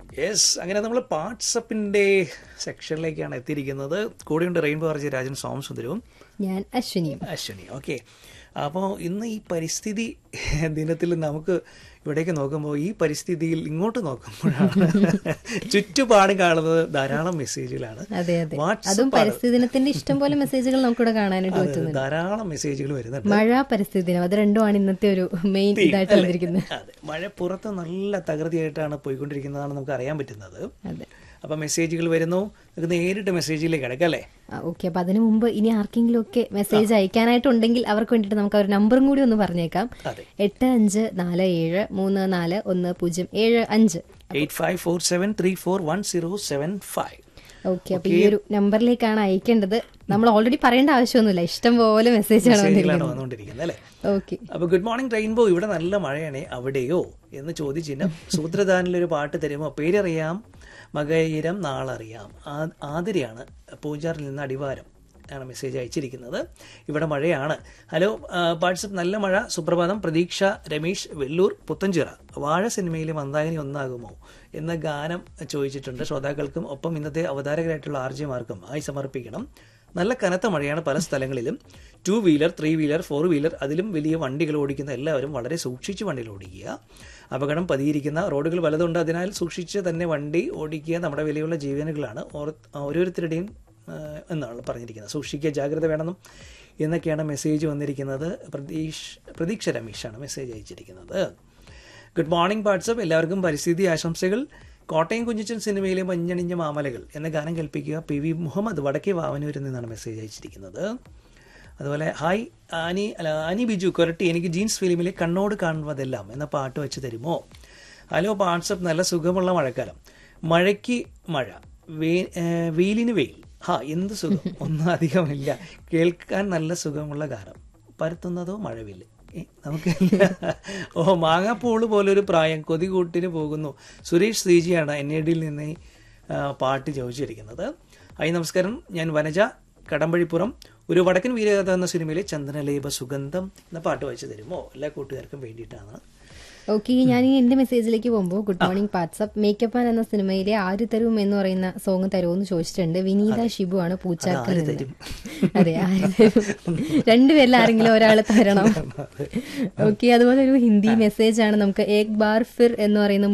Yes അങ്ങനെ നമ്മൾ വാട്സപ്പിൻ്റെ സെക്ഷനിലേക്കാണ് എത്തിയിരിക്കുന്നത് കൂടെയുണ്ട് റെയിൻബോ ആർജി രാജൻ സോം സുന്ദരവും ഞാൻ അശ്വിനിയും അശ്വിനി ഓക്കെ അപ്പോൾ ഇന്ന് ഈ പരിസ്ഥിതി ദിനത്തിൽ നമുക്ക് ഇവിടേക്ക് നോക്കുമ്പോൾ ഈ പരിസ്ഥിതിയിൽ ഇങ്ങോട്ട് നോക്കുമ്പോഴാണ് ചുറ്റുപാട് കാണുന്നത് ധാരാളം മെസ്സേജുകളാണ് അതെ അതെ വാട്സപ്പ് അതും പരിസ്ഥിതി ദിനത്തിന്റെ ഇഷ്ടം പോലെ മെസ്സേജുകൾ നമുക്കിവിടെ കാണാനായിട്ട് പറ്റുന്നുണ്ട് ധാരാളം മെസ്സേജുകൾ വരുന്നുണ്ട് മഴ പരിസ്ഥിതി ദിനം അത് രണ്ടുമാണ് ഇന്നത്തെ ഒരു മെയിൻ ഇതായിട്ട് വന്നിരിക്കുന്നത് അതെ മഴ പുറത്ത് നല്ല തകൃതിയായിട്ടാണ് പോയിക്കൊണ്ടിരിക്കുന്നതാണ് നമുക്ക് അറിയാൻ പറ്റുന്നത് അതെ അപ്പം മെസ്സേജുകൾ വരുന്നു നമുക്ക് നേരിട്ട് മെസ്സേജിലേക്ക് കിടക്കാം അല്ലേ ഓക്കെ അപ്പൊ അതിനു മുമ്പ് ഇനി ആർക്കെങ്കിലും ഒക്കെ മെസ്സേജ് അയക്കാനായിട്ടുണ്ടെങ്കിൽ അവർക്ക് വേണ്ടിയിട്ട് നമുക്ക് ഒരു നമ്പറും കൂടി ഒന്ന് പറഞ്ഞേക്കാം അതെ എട്ട് അഞ്ച് നാല് ഏഴ് മൂന്ന് നാല് ഒന്ന് പൂജ്യം ഏഴ് അഞ്ച് eight five four seven three four one zero seven five okay അപ്പൊ ഈ ഒരു നമ്പറിലേക്കാണ് അയക്കേണ്ടത് നമ്മൾ ഓൾറെഡി പറയേണ്ട ആവശ്യമൊന്നുമില്ല ഇഷ്ടം പോലെ മെസ്സേജാണ് മെസ്സേജുകളാണ് വന്നിരിക്കുന്നത് വന്നുകൊണ്ടിരിക്കുന്നത് അല്ലേ ഓക്കെ അപ്പൊ ഗുഡ് മോർണിംഗ് റെയിൻബോ ഇവിടെ നല്ല മഴയാണേ അവിടെയോ എന്ന് ചോദിച്ചിന് സൂത്രധാനിലൊരു പാട്ട് തരുമോ പേരറിയാം മകയിരം നാളറിയാം ആ- ആതിരയാണ് പൂജാറിൽ നിന്ന് അടിവാരം ആണ് മെസ്സേജ് അയച്ചിരിക്കുന്നത് ഇവിടെ മഴയാണ് ഹലോ വാട്സപ്പ് നല്ല മഴ സുപ്രഭാതം പ്രതീക്ഷ രമേശ് വെല്ലൂർ പുത്തഞ്ചിറ വാഴ സിനിമയിലെ മന്ദാകിനി ഒന്നാകുമോ എന്ന ഗാനം ചോദിച്ചിട്ടുണ്ട് ശ്രോതാക്കൾക്കും ഒപ്പം ഇന്നത്തെ അവതാരകരായിട്ടുള്ള ആർജിമാർക്കും ആയി സമർപ്പിക്കണം നല്ല കനത്ത മഴയാണ് പല സ്ഥലങ്ങളിലും two wheeler three wheeler four wheeler അതിലും വലിയ വണ്ടികൾ ഓടിക്കുന്ന എല്ലാവരും വളരെ സൂക്ഷിച്ച് വണ്ടികൾ ഓടിക്കുക അപകടം പതിയിരിക്കുന്ന റോഡുകൾ പലതുണ്ട് അതിനാൽ സൂക്ഷിച്ച് തന്നെ വണ്ടി ഓടിക്കുക നമ്മുടെ വിലയുള്ള ജീവനുകളാണ് ഓർ- ഓരോരുത്തരുടെയും ആ, എന്നാണ് പറഞ്ഞിരിക്കുന്നത് സൂക്ഷിക്കുക ജാഗ്രത വേണമെന്നും എന്നൊക്കെയാണ് മെസ്സേജ് വന്നിരിക്കുന്നത് പ്രതീഷ് പ്രതീക്ഷ രമേശാണ് മെസ്സേജ് അയച്ചിരിക്കുന്നത് ഗുഡ് മോർണിംഗ് വാട്സപ്പ് എല്ലാവർക്കും പരിസ്ഥിതി ആശംസകൾ കോട്ടയം കുഞ്ഞിച്ചൻ സിനിമയിലെ മഞ്ഞണിഞ്ഞ മാമലകൾ എന്ന ഗാനം കേൾപ്പിക്കുക പി വി മുഹമ്മദ് വടക്കേ വാവനൂരിൽ നിന്നാണ് മെസ്സേജ് അയച്ചിരിക്കുന്നത് അതുപോലെ ഹായ് ആനി അല്ല ആനി ബിജു കൊരട്ടി എനിക്ക് ജീൻസ് ഫിലിമിലെ കണ്ണോട് കാണുന്നതെല്ലാം എന്ന പാട്ട് വെച്ച് തരുമോ ഹലോ വാട്സപ്പ് നല്ല സുഖമുള്ള മഴക്കാലം മഴയ്ക്ക് മഴ വേ ഏ, വെയിലിന് വെയിൽ ഹാ എന്ത് സുഖം ഒന്നും അധികമില്ല കേൾക്കാൻ നല്ല സുഖമുള്ള ഗാനം പരത്തുന്നതോ മഴവില്ല് ഏ, നമുക്ക് ഓ മാങ്ങാപ്പൂള് പോലൊരു പ്രായം കൊതികൂട്ടിന് പോകുന്നു സുരേഷ് ശ്രീജിയാണ് എൻ എ ഡിയിൽ നിന്ന് ഈ, ആ, പാട്ട് ചോദിച്ചിരിക്കുന്നത് ഹായ് നമസ്കാരം ഞാൻ വനജ കടമ്പഴിപ്പുറം ഒരു വടക്കൻ വീരകഥ എന്ന സിനിമയിലെ ചന്ദനലേപ സുഗന്ധം എന്ന പാട്ട് വായിച്ചു തരുമോ എല്ലാ കൂട്ടുകാർക്കും വേണ്ടിയിട്ടാണ് ഓക്കെ ഞാൻ ഈ എന്റെ മെസ്സേജിലേക്ക് പോകുമ്പോൾ good morning WhatsApp Makeup Man എന്ന സിനിമയിലെ ആര് തരും എന്ന് പറയുന്ന സോങ് തരുമോ എന്ന് ചോദിച്ചിട്ടുണ്ട് വിനീത ഷിബു ആണ് പൂച്ചാക്കിൽ ആര് നിന്ന് തരും? അതെ ആര് തരും രണ്ടുപേരിൽ ആരെങ്കിലും ഒരാൾ തരണം ഓക്കെ അതുപോലെ ഒരു ഹിന്ദി മെസ്സേജ് ആണ് നമുക്ക് ഏക് ബാർ ഫിർ എന്ന് പറയുന്ന